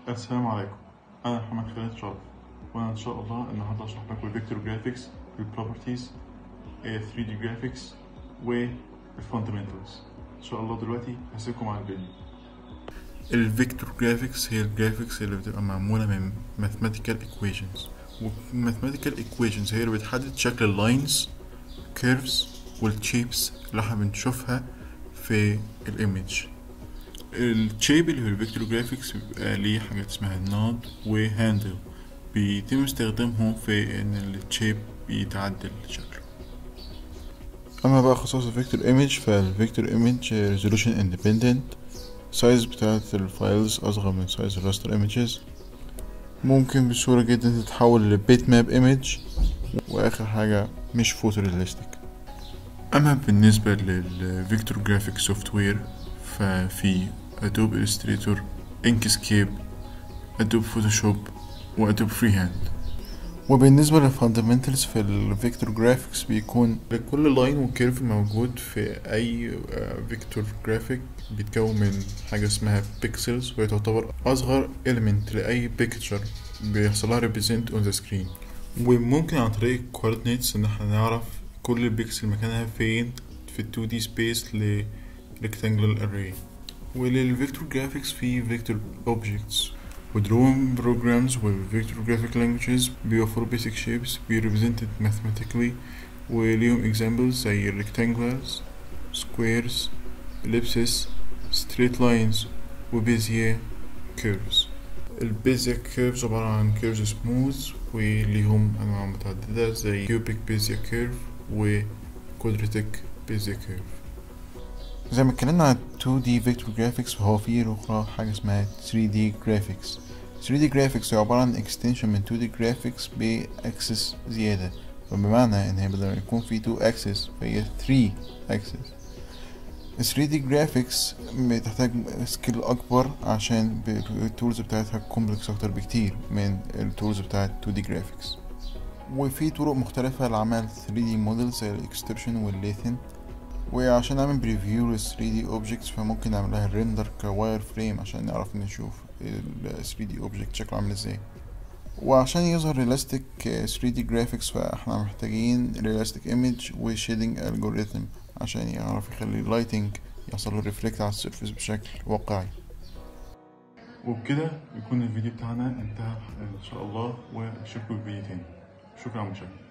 السلام عليكم انا محمد خالد شرف وانا ان شاء الله النهارده هشرح لكم الفيكتور جرافيكس البروبرتيز 3 دي جرافيكس والفاندمنتالز ان شاء الله دلوقتي هسيبكم على الفيديو الفيكتور جرافيكس هي الجرافيكس اللي بتبقى معموله من mathematical equations والماثيماتيكال equations هي اللي بتحدد شكل اللاينز كيرفز والشيبس اللي احنا بنشوفها في الايمج الشيب اللي في الفيكتور جرافيكس بيبقى ليه حاجات اسمها نود وهاندل بيتم استخدامهم في ان الشيب بيتعدل شكله اما بقى خصائص الفيكتور ايمج فالفيكتور ايمج ريزولوشن اندبندنت سايز بتاعت الفايلز اصغر من سايز الراستر ايمجز ممكن بسهولة جدا تتحول لبيت ماب ايمج واخر حاجة مش فوتوريالستيك اما بالنسبة للفيكتور جرافيك سوفت وير ففي ادوب الستريتور انكسكيب ادوب فوتوشوب وادوب فري هاند وبالنسبة للفاندمنتالز في الفيكتور جرافيكس بيكون لكل لاين وكيرف موجود في أي فيكتور جرافيك بيتكون من حاجة اسمها بيكسلز وهي تعتبر أصغر element لأي بيكتشر بيحصلها represent on the screen وممكن عن طريق coordinates إن احنا نعرف كل بيكسل مكانها فين في ال 2D space ل rectangular array وللفيكتور جرافيكس في فيكتور objects ودروينج programs وفيكتور graphic languages بيوفروا basic shapes be represented mathematically وليهم examples زي rectangles squares ellipses straight lines وبيزيا curves البيزيا curves عبارة عن curves smooth وليهم أنواع متعددة زي cubic bezier curve و quadratic bezier curve زي ما اتكلمنا عن 2D Vector Graphics فهو في أخرى حاجة اسمها 3D Graphics 3D Graphics هي عبارة عن extension من 2D Graphics بأكسس زيادة فبمعنى إن هي بدل ما يكون في 2 axis فهي 3 axis 3D Graphics بتحتاج سكيل أكبر عشان التولز بتاعتها كومبلكس أكتر بكتير من التولز بتاعت 2D Graphics وفي طرق مختلفة لعمل 3D موديل زي الاكسترشن والليثن وعشان نعمل بريفيو لل 3D objects فممكن نعمل لها ريندر كواير فريم عشان نعرف نشوف ال 3D object شكله عامل ازاي وعشان يظهر ريلاستيك 3D graphics فاحنا محتاجين realistic image و shading algorithm عشان يعرف يخلي اللايتنج يحصل له ريفلكت على السيرفيس بشكل واقعي وبكده يكون الفيديو بتاعنا انتهى ان شاء الله واشوفكم في فيديو تاني شكرا مشاهدة